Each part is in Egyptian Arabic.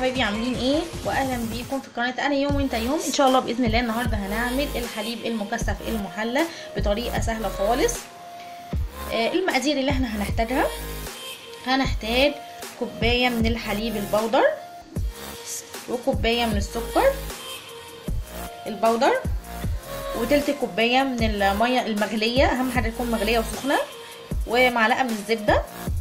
حبايبي عاملين ايه واهلا بيكم في قناه انا يوم وانت يوم ان شاء الله باذن الله النهارده هنعمل الحليب المكثف المحلى بطريقه سهله خالص آه المقادير اللي احنا هنحتاجها هنحتاج كوبايه من الحليب البودر وكوبايه من السكر البودر وتلت كوبايه من الميه المغليه اهم حاجه تكون مغليه وسخنه ومعلقه من الزبده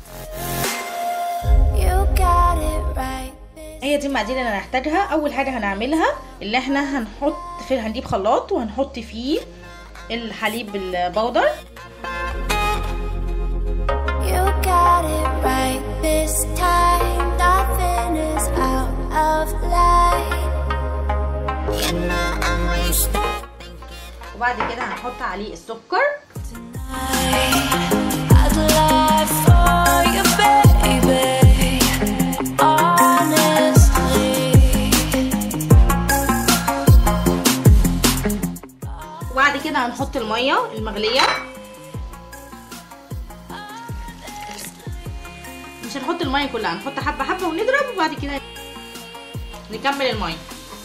هي دي المقادير اللي هنحتاجها اول حاجه هنعملها اللي احنا هنحط في هنجيب خلاط وهنحط فيه الحليب البودر وبعد كده هنحط عليه السكر وبعد كده هنحط الميه المغليه مش هنحط الميه كلها هنحط حبه حبه ونضرب وبعد كده نكمل الميه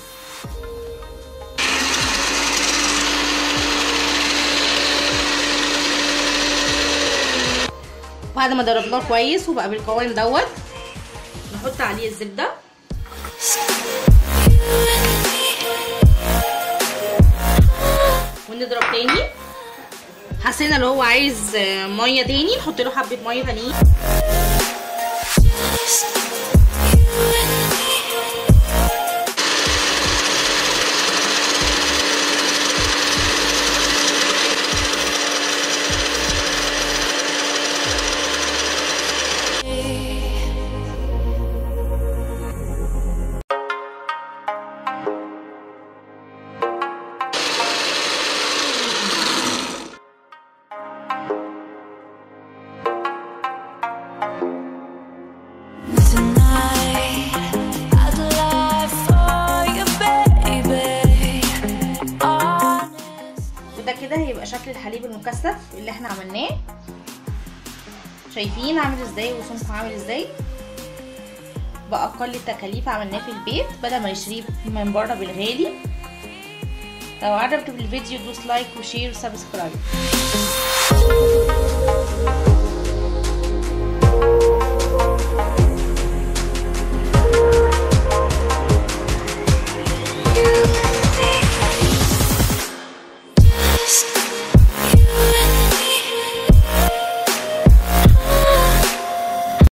بعد ما ضربناه كويس وبقى بالقوام دوت نحط عليه الزبده ونضرب تاني حسينا لو هو عايز ميه تاني نحط له حبه ميه تانيين وده كده هيبقى شكل الحليب المكثف اللي احنا عملناه شايفين عامل ازاي وسمكه عامل ازاي باقل التكاليف عملناه في البيت بدل ما نشتريه من بره بالغالي لو عجبك الفيديو دوس لايك وشير وسبسكرايب Yes.